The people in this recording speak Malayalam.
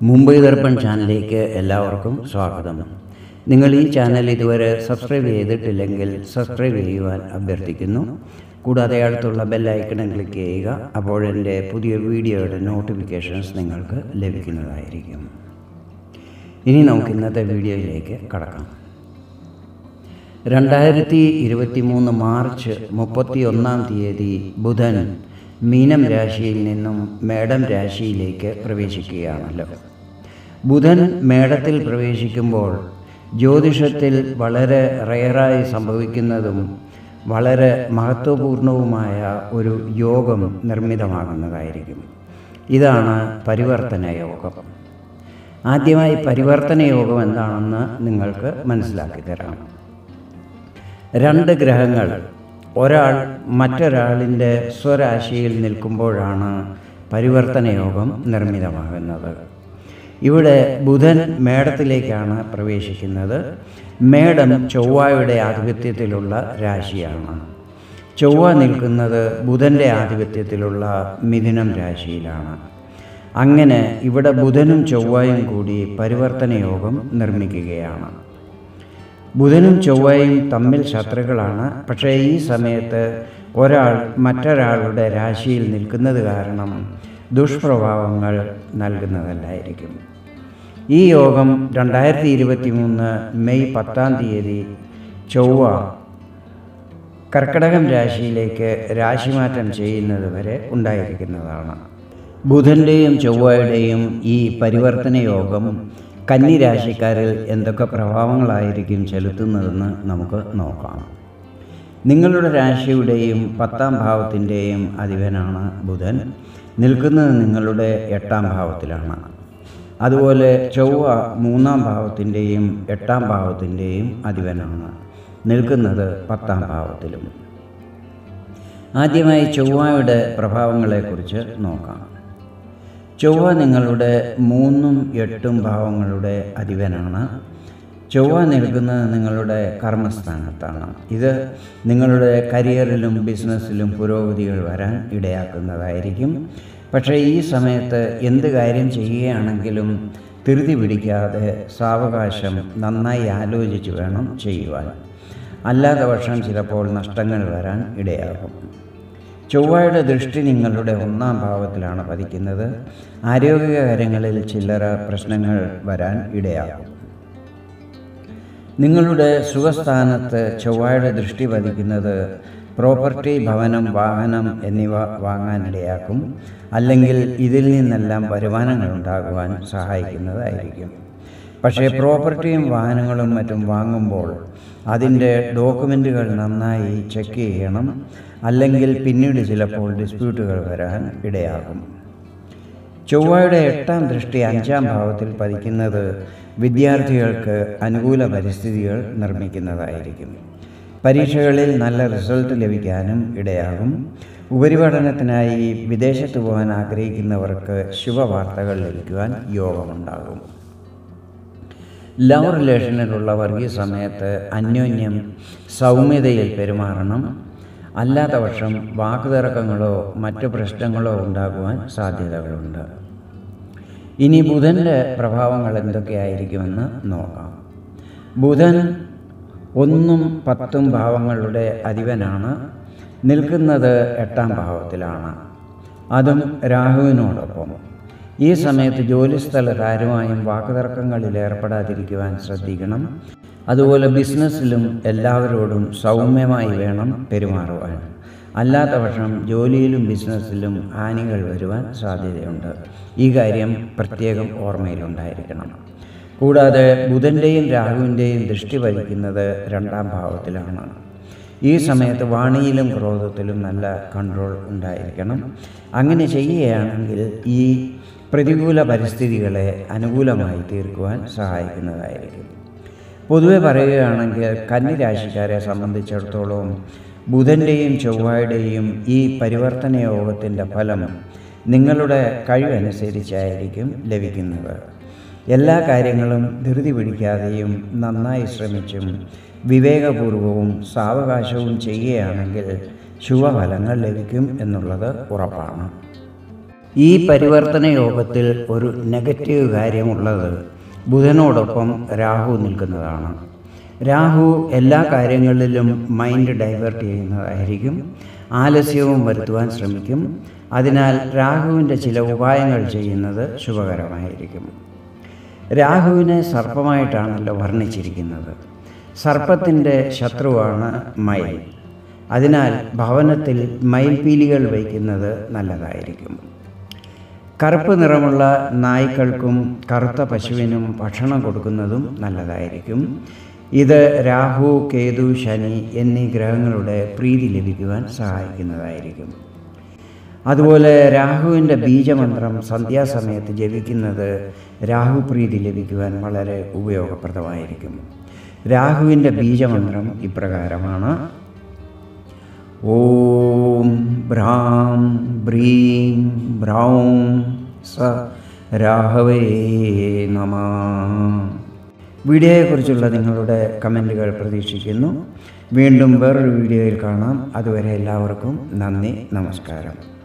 മുംബൈ ദർപ്പൺ ചാനലിലേക്ക് എല്ലാവർക്കും സ്വാഗതം നിങ്ങൾ ഈ ചാനൽ ഇതുവരെ സബ്സ്ക്രൈബ് ചെയ്തിട്ടില്ലെങ്കിൽ സബ്സ്ക്രൈബ് ചെയ്യുവാൻ അഭ്യർത്ഥിക്കുന്നു കൂടാതെ അടുത്തുള്ള ബെല്ലൈക്കണും ക്ലിക്ക് ചെയ്യുക അപ്പോൾ എൻ്റെ പുതിയ വീഡിയോയുടെ നോട്ടിഫിക്കേഷൻസ് നിങ്ങൾക്ക് ലഭിക്കുന്നതായിരിക്കും ഇനി നമുക്ക് ഇന്നത്തെ വീഡിയോയിലേക്ക് കടക്കാം രണ്ടായിരത്തി ഇരുപത്തി മൂന്ന് മാർച്ച് മുപ്പത്തി ഒന്നാം തീയതി ബുധൻ മീനം രാശിയിൽ നിന്നും മേടം രാശിയിലേക്ക് പ്രവേശിക്കുകയാണല്ലോ ബുധൻ മേടത്തിൽ പ്രവേശിക്കുമ്പോൾ ജ്യോതിഷത്തിൽ വളരെ റയറായി സംഭവിക്കുന്നതും വളരെ മഹത്വപൂർണവുമായ ഒരു യോഗം നിർമ്മിതമാകുന്നതായിരിക്കും ഇതാണ് പരിവർത്തന യോഗം ആദ്യമായി പരിവർത്തന യോഗം എന്താണെന്ന് നിങ്ങൾക്ക് മനസ്സിലാക്കി തരാം രണ്ട് ഗ്രഹങ്ങൾ ഒരാൾ മറ്റൊരാളിൻ്റെ സ്വരാശിയിൽ നിൽക്കുമ്പോഴാണ് പരിവർത്തന യോഗം നിർമ്മിതമാകുന്നത് ഇവിടെ ബുധൻ മേടത്തിലേക്കാണ് പ്രവേശിക്കുന്നത് മേടം ചൊവ്വയുടെ ആധിപത്യത്തിലുള്ള രാശിയാണ് ചൊവ്വ നിൽക്കുന്നത് ബുധൻ്റെ ആധിപത്യത്തിലുള്ള മിഥുനം രാശിയിലാണ് അങ്ങനെ ഇവിടെ ബുധനും ചൊവ്വയും കൂടി പരിവർത്തന യോഗം നിർമ്മിക്കുകയാണ് ബുധനും ചൊവ്വയും തമ്മിൽ ശത്രുക്കളാണ് പക്ഷേ ഈ സമയത്ത് ഒരാൾ മറ്റൊരാളുടെ രാശിയിൽ നിൽക്കുന്നത് കാരണം ദുഷ്പ്രഭാവങ്ങൾ നൽകുന്നതല്ലായിരിക്കും ഈ യോഗം രണ്ടായിരത്തി ഇരുപത്തി മൂന്ന് മെയ് പത്താം തീയതി ചൊവ്വ കർക്കടകം രാശിയിലേക്ക് രാശിമാറ്റം ചെയ്യുന്നത് വരെ ഉണ്ടായിരിക്കുന്നതാണ് ബുധൻ്റെയും ചൊവ്വയുടെയും ഈ പരിവർത്തന യോഗം കന്നി രാശിക്കാരിൽ എന്തൊക്കെ പ്രഭാവങ്ങളായിരിക്കും ചെലുത്തുന്നതെന്ന് നമുക്ക് നോക്കാം നിങ്ങളുടെ രാശിയുടെയും പത്താം ഭാവത്തിൻ്റെയും അധിപനാണ് ബുധൻ നിൽക്കുന്നത് നിങ്ങളുടെ എട്ടാം ഭാവത്തിലാണ് അതുപോലെ ചൊവ്വ മൂന്നാം ഭാവത്തിൻ്റെയും എട്ടാം ഭാവത്തിൻ്റെയും അധിപനാണ് നിൽക്കുന്നത് പത്താം ഭാവത്തിലും ആദ്യമായി ചൊവ്വയുടെ പ്രഭാവങ്ങളെക്കുറിച്ച് നോക്കാം ചൊവ്വ നിങ്ങളുടെ മൂന്നും എട്ടും ഭാവങ്ങളുടെ അധിപനാണ് ചൊവ്വ നിൽക്കുന്നത് നിങ്ങളുടെ കർമ്മസ്ഥാനത്താണ് ഇത് നിങ്ങളുടെ കരിയറിലും ബിസിനസ്സിലും പുരോഗതികൾ വരാൻ ഇടയാക്കുന്നതായിരിക്കും പക്ഷേ ഈ സമയത്ത് എന്ത് കാര്യം ചെയ്യുകയാണെങ്കിലും ധൃതി പിടിക്കാതെ സാവകാശം നന്നായി ആലോചിച്ച് വേണം ചെയ്യുവാൻ അല്ലാത്ത പക്ഷം ചിലപ്പോൾ നഷ്ടങ്ങൾ വരാൻ ഇടയാകും ചൊവ്വയുടെ ദൃഷ്ടി നിങ്ങളുടെ ഒന്നാം ഭാവത്തിലാണ് പതിക്കുന്നത് ആരോഗ്യകാര്യങ്ങളിൽ ചില്ലറ പ്രശ്നങ്ങൾ വരാൻ ഇടയാകും നിങ്ങളുടെ സുഖസ്ഥാനത്ത് ചൊവ്വയുടെ ദൃഷ്ടി പതിക്കുന്നത് പ്രോപ്പർട്ടി ഭവനം വാഹനം എന്നിവ വാങ്ങാനിടയാക്കും അല്ലെങ്കിൽ ഇതിൽ നിന്നെല്ലാം വരുമാനങ്ങൾ ഉണ്ടാകുവാൻ സഹായിക്കുന്നതായിരിക്കും പക്ഷേ പ്രോപ്പർട്ടിയും വാഹനങ്ങളും മറ്റും വാങ്ങുമ്പോൾ അതിൻ്റെ ഡോക്യുമെൻറ്റുകൾ നന്നായി ചെക്ക് ചെയ്യണം അല്ലെങ്കിൽ പിന്നീട് ചിലപ്പോൾ ഡിസ്പ്യൂട്ടുകൾ വരാൻ ഇടയാകും ചൊവ്വയുടെ എട്ടാം ദൃഷ്ടി അഞ്ചാം ഭാവത്തിൽ പതിക്കുന്നത് വിദ്യാർത്ഥികൾക്ക് അനുകൂല പരിസ്ഥിതികൾ നിർമ്മിക്കുന്നതായിരിക്കും പരീക്ഷകളിൽ നല്ല റിസൾട്ട് ലഭിക്കാനും ഇടയാകും ഉപരിപഠനത്തിനായി വിദേശത്ത് പോകാൻ ആഗ്രഹിക്കുന്നവർക്ക് ശുഭവാർത്തകൾ ലഭിക്കുവാൻ യോഗമുണ്ടാകും ലവ് റിലേഷനിലുള്ളവർ ഈ സമയത്ത് അന്യോന്യം സൗമ്യതയിൽ പെരുമാറണം അല്ലാത്ത പക്ഷം വാക്കുതർക്കങ്ങളോ മറ്റു പ്രശ്നങ്ങളോ ഉണ്ടാകുവാൻ സാധ്യതകളുണ്ട് ഇനി ബുധൻ്റെ പ്രഭാവങ്ങൾ എന്തൊക്കെയായിരിക്കുമെന്ന് നോക്കാം ബുധൻ ഒന്നും പത്തും ഭാവങ്ങളുടെ അധിപനാണ് നിൽക്കുന്നത് എട്ടാം ഭാവത്തിലാണ് അതും രാഹുവിനോടൊപ്പം ഈ സമയത്ത് ജോലിസ്ഥലത്ത് ആരുമായും വാക്കുതർക്കങ്ങളിൽ ഏർപ്പെടാതിരിക്കുവാൻ ശ്രദ്ധിക്കണം അതുപോലെ ബിസിനസ്സിലും എല്ലാവരോടും സൗമ്യമായി വേണം പെരുമാറുവാൻ അല്ലാത്ത പക്ഷം ജോലിയിലും ബിസിനസ്സിലും ഹാനികൾ വരുവാൻ സാധ്യതയുണ്ട് ഈ കാര്യം പ്രത്യേകം ഓർമ്മയിലുണ്ടായിരിക്കണം കൂടാതെ ബുധൻ്റെയും രാഹുവിൻ്റെയും ദൃഷ്ടി വഹിക്കുന്നത് രണ്ടാം ഭാവത്തിലാണ് ഈ സമയത്ത് വാണിയിലും ക്രോധത്തിലും നല്ല കൺട്രോൾ ഉണ്ടായിരിക്കണം അങ്ങനെ ചെയ്യുകയാണെങ്കിൽ ഈ പ്രതികൂല പരിസ്ഥിതികളെ അനുകൂലമായി തീർക്കുവാൻ സഹായിക്കുന്നതായിരിക്കും പൊതുവെ പറയുകയാണെങ്കിൽ കന്നി രാശിക്കാരെ സംബന്ധിച്ചിടത്തോളം ബുധൻ്റെയും ചൊവ്വയുടെയും ഈ പരിവർത്തന യോഗത്തിൻ്റെ ഫലം നിങ്ങളുടെ കഴിവനുസരിച്ചായിരിക്കും ലഭിക്കുന്നത് എല്ലാ കാര്യങ്ങളും ധൃതി പിടിക്കാതെയും നന്നായി ശ്രമിച്ചും വിവേകപൂർവവും സാവകാശവും ചെയ്യുകയാണെങ്കിൽ ശുഭഫലങ്ങൾ ലഭിക്കും എന്നുള്ളത് ഉറപ്പാണ് ഈ പരിവർത്തന യോഗത്തിൽ ഒരു നെഗറ്റീവ് കാര്യമുള്ളത് ബുധനോടൊപ്പം രാഹു നിൽക്കുന്നതാണ് രാഹു എല്ലാ കാര്യങ്ങളിലും മൈൻഡ് ഡൈവേർട്ട് ചെയ്യുന്നതായിരിക്കും ആലസ്യവും വരുത്തുവാൻ ശ്രമിക്കും അതിനാൽ രാഹുവിൻ്റെ ചില ഉപായങ്ങൾ ചെയ്യുന്നത് ശുഭകരമായിരിക്കും രാഹുവിനെ സർപ്പമായിട്ടാണല്ലോ വർണ്ണിച്ചിരിക്കുന്നത് സർപ്പത്തിൻ്റെ ശത്രുവാണ് മയിൽ അതിനാൽ ഭവനത്തിൽ മയിൽപീലികൾ വയ്ക്കുന്നത് നല്ലതായിരിക്കും കറുപ്പ് നിറമുള്ള നായ്ക്കൾക്കും കറുത്ത പശുവിനും ഭക്ഷണം കൊടുക്കുന്നതും നല്ലതായിരിക്കും ഇത് രാഹു കേതു ശനി എന്നീ ഗ്രഹങ്ങളുടെ പ്രീതി ലഭിക്കുവാൻ സഹായിക്കുന്നതായിരിക്കും അതുപോലെ രാഹുവിൻ്റെ ബീജമന്ത്രം സന്ധ്യാസമയത്ത് ജപിക്കുന്നത് രാഹു പ്രീതി ലഭിക്കുവാൻ വളരെ ഉപയോഗപ്രദമായിരിക്കും രാഹുവിൻ്റെ ബീജമന്ത്രം ഇപ്രകാരമാണ് ഓം ഭ്രാം ബ്രീം ബ്രൗം സ രാഹവേ നമ വീഡിയോയെക്കുറിച്ചുള്ള നിങ്ങളുടെ കമൻറ്റുകൾ പ്രതീക്ഷിക്കുന്നു വീണ്ടും വേറൊരു വീഡിയോയിൽ കാണാം അതുവരെ എല്ലാവർക്കും നന്ദി നമസ്കാരം